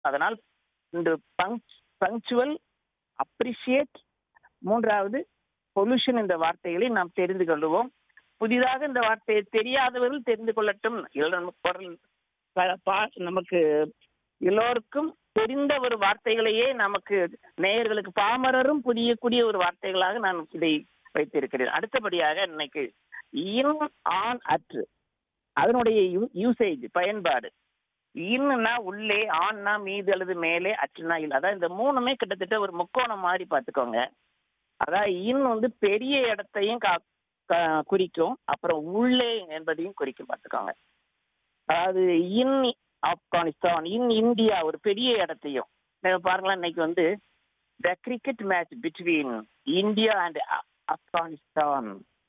அதனால் இந்த punctual appreciate மூன்றாவது பொல்யூஷன் இந்த வார்த்தைகளை நாம் தெரிந்து கொள்வோம் புதிதாக இந்த வார்த்தையை தெரியாதவர்கள் தெரிந்து கொள்ளட்டும் இல்லை நம்ம குரல் ப- பா- நமக்கு எல்லோருக்கும் தெரிந்த ஒரு வார்த்தைகளையே நமக்கு நேயர்களுக்கு பாமரரும் புரியக்கூடிய ஒரு வார்த்தைகளாக நான் இதை வைத்திருக்கிறேன் அடுத்தபடியாக இன்னைக்கு இன் ஆன் அற்று அதனுடைய யூசேஜ் பயன்பாடு இன்னுனா உள்ளே ஆண்னா மீது அல்லது மேலே அச்சுனா இல்லை அதான் இந்த மூணுமே கிட்டத்தட்ட ஒரு முக்கோணம் மாதிரி பார்த்துக்கோங்க அதான் இன் வந்து பெரிய இடத்தையும் கா- கா- குறிக்கும் அப்புறம் உள்ளே என்பதையும் குறிக்கும் பார்த்துக்கோங்க அதாவது இன் ஆப்கானிஸ்தான் இன் இந்தியா ஒரு பெரிய இடத்தையும் நீங்க பாருங்களேன் இன்னைக்கு வந்து the cricket match between India and Afghanistan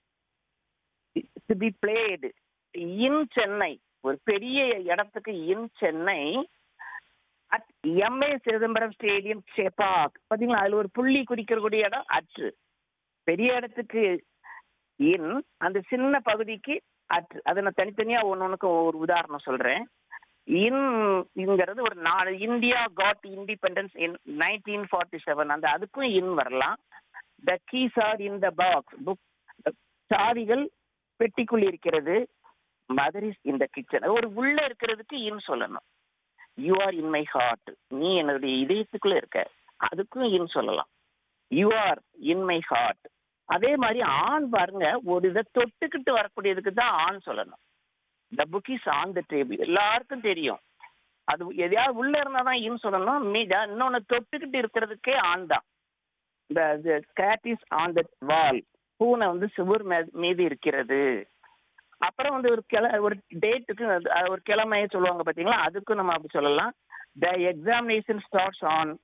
to be played in Chennai ஒரு பெரிய இடத்துக்கு in Chennai at M A Chidambaram stadium Chepauk பாத்தீங்களா அதுல ஒரு புள்ளி குறிக்கக்கூடிய இடம் அற்று பெரிய இடத்துக்கு இன் அந்த சின்ன பகுதிக்கு அற்று அதை நான் தனித்தனியா ஒன்னொன்னுக்கு ஒரு உதாரணம் சொல்றேன் இன் இங்கிறது ஒரு நாடு India got independence in nineteen forty seven அந்த அதுக்கும் இன் வரலாம் the keys are in the box book சாவிகள் பெட்டிக்குள் இருக்கிறது mother is in the kitchen ஒரு உள்ள இருக்கிறதுக்கு இன் சொல்லணும் you are in my heart நீ என்னுடைய இதயத்துக்குள்ள இருக்க அதுக்கும் இன் சொல்லலாம் you are in my heart அதே மாதிரி ஆண் பாருங்க ஒரு இதை தொட்டுக்கிட்டு வரக்கூடியதுக்கு தான் ஆண் சொல்லணும் the book is on the table எல்லாருக்கும் தெரியும் அது எதையாவது உள்ள இருந்தா தான் இன் சொல்லணும் மீதா இன்னொன்னு தொட்டுக்கிட்டு இருக்கிறதுக்கே ஆண் தான் the cat is on the wall பூனை வந்து சுவர் மே- மீது இருக்கிறது அப்புறம் வந்து ஒரு கிள ஒரு டேட்டுக்கு ஒரு கிழமையை சொல்லுவாங்க பாத்தீங்களா அதுக்கும் நம்ம அப்படி சொல்லலாம் the examination starts on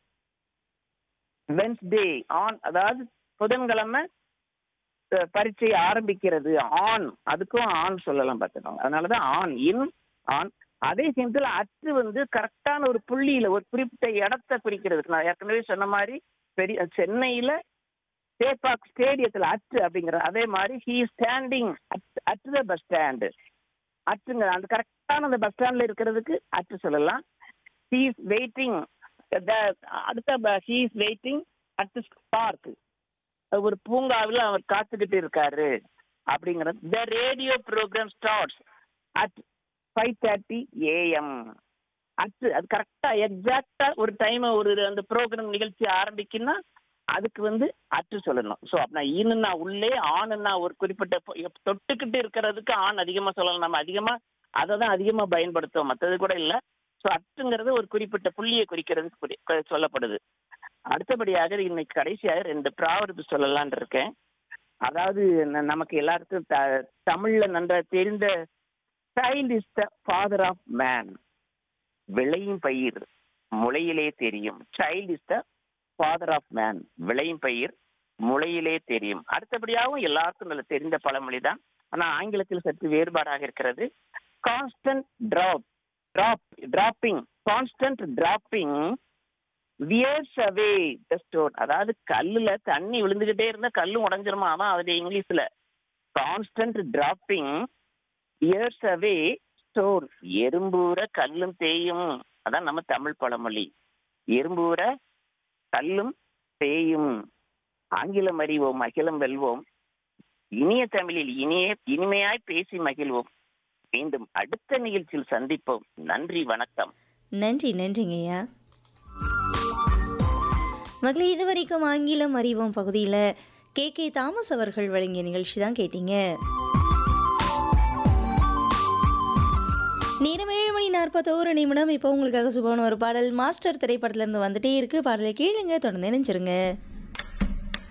Wednesday on அதாவது புதன்கிழமை அஹ், பரீட்சை ஆரம்பிக்கிறது ஆன் அதுக்கும் ஆன் சொல்லலாம் பார்த்துக்கோங்க அதனாலதான் ஆன் இன் ஆன் அதே சமயத்தில் அச்சு வந்து கரெக்டான ஒரு புள்ளியில ஒரு குறிப்பிட்ட இடத்த குறிக்கிறதுக்கு நான் ஏற்கனவே சொன்ன மாதிரி பெரிய சென்னையில சேப்பாக் ஸ்டேடியத்தில் அச்சு அப்படிங்கிற அதே மாதிரி he standing at the bus stand அச்சுங்க அந்த கரெக்டான அந்த பஸ் ஸ்டாண்ட்ல இருக்கிறதுக்கு அச்சு சொல்லலாம் ஹீ இஸ் வெயிட்டிங் அடுத்த he is waiting at park ஒரு பூங்காவில் அவர் காத்துக்கிட்டு இருக்காரு அப்படிங்கிறது the radio program starts at five thirty A M at அது கரெக்டா எக்ஸாக்டா ஒரு டைம் ஒரு அந்த ப்ரோக்ராம் நிகழ்ச்சி ஆரம்பிக்குன்னா அதுக்கு வந்து அட்டு சொல்லணும் ஸோ அப்படின்னா ஈனுன்னா உள்ளே ஆணுன்னா ஒரு குறிப்பிட்ட பொ- எப்- தொட்டுக்கிட்டு இருக்கிறதுக்கு ஆண் அதிகமாக சொல்லலாம் நம்ம அதிகமாக அதை தான் அதிகமாக பயன்படுத்துவோம் மற்றது கூட இல்லை ஸோ அட்டுங்கிறது ஒரு குறிப்பிட்ட புள்ளியை குறிக்கிறதுக்கு குறி- க- சொல்லப்படுது அடுத்தபடியாக இன்னைக்கு கடைசியாக ரெண்டு ப்ராவர்பு சொல்லலாம்னு இருக்கேன் அதாவது ந- நமக்கு எல்லாருக்கும் த தமிழ்ல நன்றாக தெரிந்த child is the father of man விளையும் பயிர் முளையிலே தெரியும் child is the father of man விளையும் பயிர் முளையிலே தெரியும் அடுத்தபடியாகவும் எல்லாருக்கும் நல்ல தெரிந்த பழமொழி தான் ஆனால் ஆங்கிலத்தில் சற்று வேறுபாடாக இருக்கிறது constant drop drop dropping constant dropping wears away the stone அதாவது கல்லுல தண்ணி விழுந்துகிட்டே இருந்தா கல்லும் உடஞ்சிருமா அதான் அது இங்கிலீஷ்ல constant dropping years away stone எறும்பூர கல்லும் தேயும் அதான் நம்ம தமிழ் பழமொழி எறும்பூர கல்லும் தேயும் ஆங்கிலம் அறிவோம் அகிலம் வெல்வோம் இனிய தமிழில் இனிய இனிமையாய் பேசி மகிழ்வோம் மீண்டும் அடுத்த நிகழ்ச்சியில் சந்திப்போம் நன்றி வணக்கம் நன்றி நன்றிங்கய்யா மகளே இது வரைக்கும் ஆங்கிலம் அறிவோம் பகுதியில் கே கே தாமஸ் அவர்கள் வழங்கிய நிகழ்ச்சி தான் கேட்டீங்க நேரம் ஏழு மணி நாற்பத்தோரு நிமிடம் இப்போ உங்களுக்காக சுபான ஒரு பாடல் மாஸ்டர் திரைப்படத்துல இருந்து வந்துட்டே இருக்கு பாடலை கேளுங்க தொடர்ந்து நினைச்சிருங்க